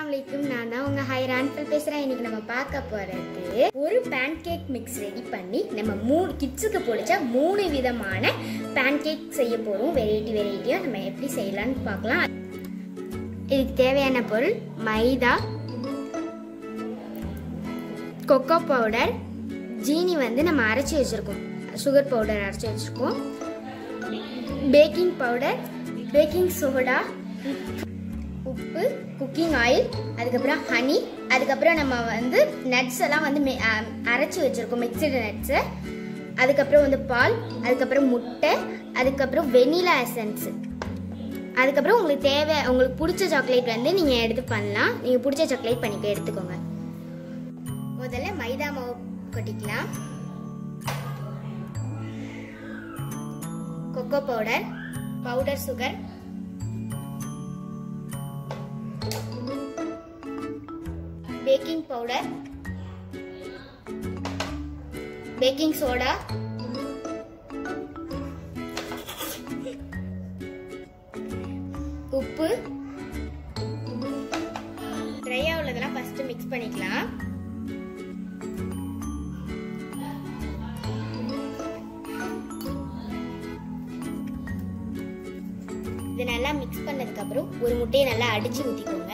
வலைக்கும் நான் தான் உங்கள் ஹை ரான்ஃபில் பேசுகிறேன் இன்னைக்கு நம்ம பார்க்க போகிறது ஒரு பேன் கேக் மிக்ஸ் ரெடி பண்ணி நம்ம மூணு கிட்ஸுக்கு பிடிச்ச மூணு விதமான பேன் கேக் செய்ய போகிறோம் வெரைட்டி வெரைட்டியாக நம்ம எப்படி செய்யலாம்னு பார்க்கலாம் இதுக்கு தேவையான பொருள் மைதா கொக்கோ பவுடர் ஜீனி வந்து நம்ம அரைச்சி வச்சுருக்கோம் சுகர் பவுடர் அரைச்சி வச்சுருக்கோம் பேக்கிங் பவுடர் பேக்கிங் சோடா உப்பு குக்கிங் ஆயில் அதுக்கப்புறம் ஹனி அதுக்கப்புறம் நம்ம வந்து நட்ஸ் எல்லாம் வந்து மி- அ, அரைச்சி வச்சுருக்கோம் மிக்சடு நட்ஸு அதுக்கப்புறம் வந்து பால் அதுக்கப்புறம் முட்டை அதுக்கப்புறம் வெனிலா எசன்ஸ் அதுக்கப்புறம் உங்களுக்கு தேவை உங்களுக்கு பிடிச்ச சாக்லேட் வந்து நீங்கள் எடுத்து பண்ணலாம் நீங்கள் பிடிச்ச சாக்லேட் பண்ணிக்க எடுத்துக்கோங்க முதல்ல மைதா மாவு கொட்டிக்கலாம் cocoa powder powder sugar baking powder baking soda உப்பு ட்ரையாக உள்ளதெல்லாம் ஃபர்ஸ்ட் மிக்ஸ் பண்ணிக்கலாம் இது நல்லா மிக்ஸ் பண்ணதுக்கு அப்புறம் ஒரு முட்டையை நல்லா அடிச்சு ஊத்திக்கோங்க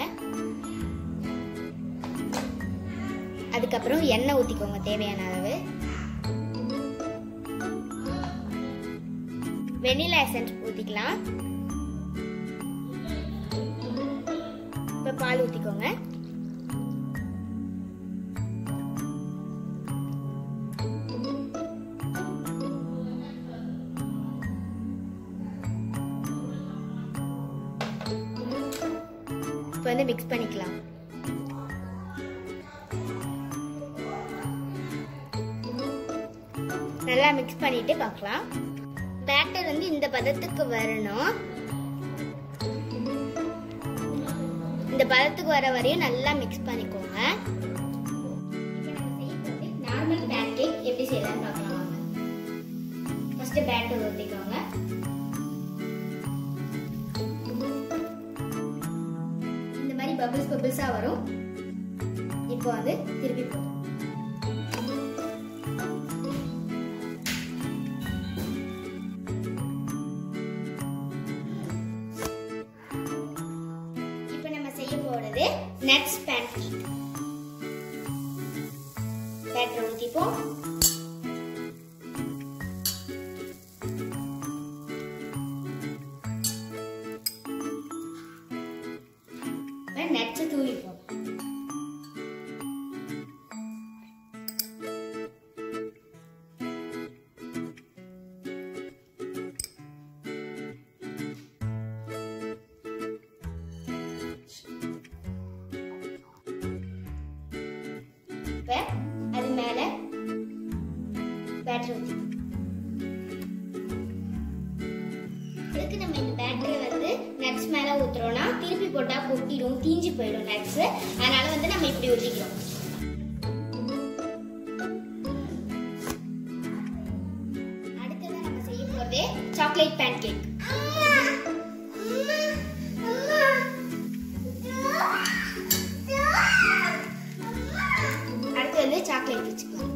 அதுக்கப்புறம் எண்ணெய் ஊத்திக்கோங்க தேவையான அளவு வெனிலா எசன்ஸ் ஊத்திக்கலாம் இப்ப பால் ஊத்திக்கோங்க இப்போ வந்து மிக்ஸ் பண்ணிக்கலாம் நல்லா மிக்ஸ் பண்ணிட்டு பார்க்கலாம் பேட்டர் வந்து இந்த பதத்துக்கு வரணும் இந்த பதத்துக்கு வர வரையும் நல்லா மிக்ஸ் பண்ணிக்கோங்க நார்மல் பேன் கேக் எப்படி செய்யலாம்னு பார்க்கலாம் ஃபர்ஸ்ட் பேட்டர் ஊற்றிக்கோங்க இந்த மாதிரி பபிள்ஸ் பபிள்ஸா வரும் இப்போ வந்து திருப்பி போடும் இப்போ நம்ம செய்ய போறது நட்ஸ் பேன் கேக் பேட்டர் ஊத்திப்போம் நட்ஸ் தூவிப்போம் இப்ப அது மேல பேட்டரி ஊத்தி இதுக்கு நம்ம இந்த பேட்டரி வந்து நட்ஸ் மேல ஊத்துறோம்னா திருப்பி போட்டா கொட்டிடும் தீஞ்சு போயிடும் நட்ஸ் அதனால வந்து நம்ம இப்படி ஊத்திக்கிறோம் அடுத்தது நம்ம செய்ய போறது சாக்லேட் பேன் கேக் அடுத்து வந்து சாக்லேட் வச்சுக்கலாம்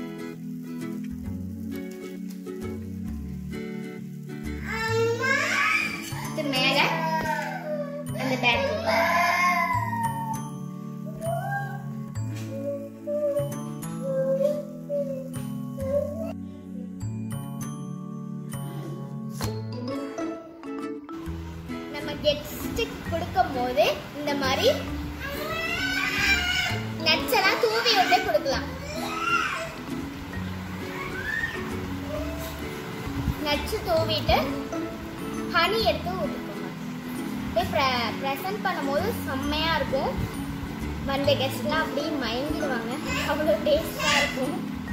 அடுத்து மேல அந்த பேட்டரி நம்ம கெஸ்ட்டுக்கு கொடுக்கும் போது இந்த மாதிரி நட்ஸ் எல்லாம் தூவி விட்டு கொடுக்கலாம் நட்ஸ் தூவிட்டு ஹனி எடுத்து ஊற்றிக்கோங்க அப்படியே ப்ரெசன்ட் பண்ணும்போது செம்மையாக இருக்கும் வந்த கெஸ்ட்லாம் அப்படியே மயங்கிடுவாங்க அவ்வளோ டேஸ்டாக இருக்கும்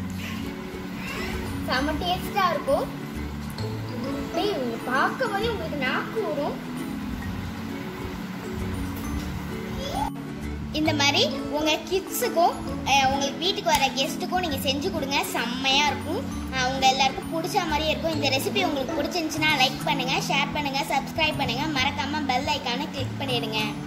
செம்ம டேஸ்டாக இருக்கும் அப்படியே உங்க பார்க்கும் போதே உங்களுக்கு நாக்கு வரும் இந்த மாதிரி உங்க கிட்ஸுக்கும் உங்களுக்கு வீட்டுக்கு வர கெஸ்ட்டுக்கும் நீங்க செஞ்சு கொடுங்க செம்மையா இருக்கும் அஹ், உங்க எல்லாருக்கும் பிடிச்ச மாதிரியே இருக்கும் இந்த ரெசிபி உங்களுக்கு பிடிச்சிருந்துச்சுன்னா லைக் பண்ணுங்க ஷேர் பண்ணுங்க சப்ஸ்கிரைப் பண்ணுங்க மறக்காம பெல் ஐக்கானை கிளிக் பண்ணிடுங்க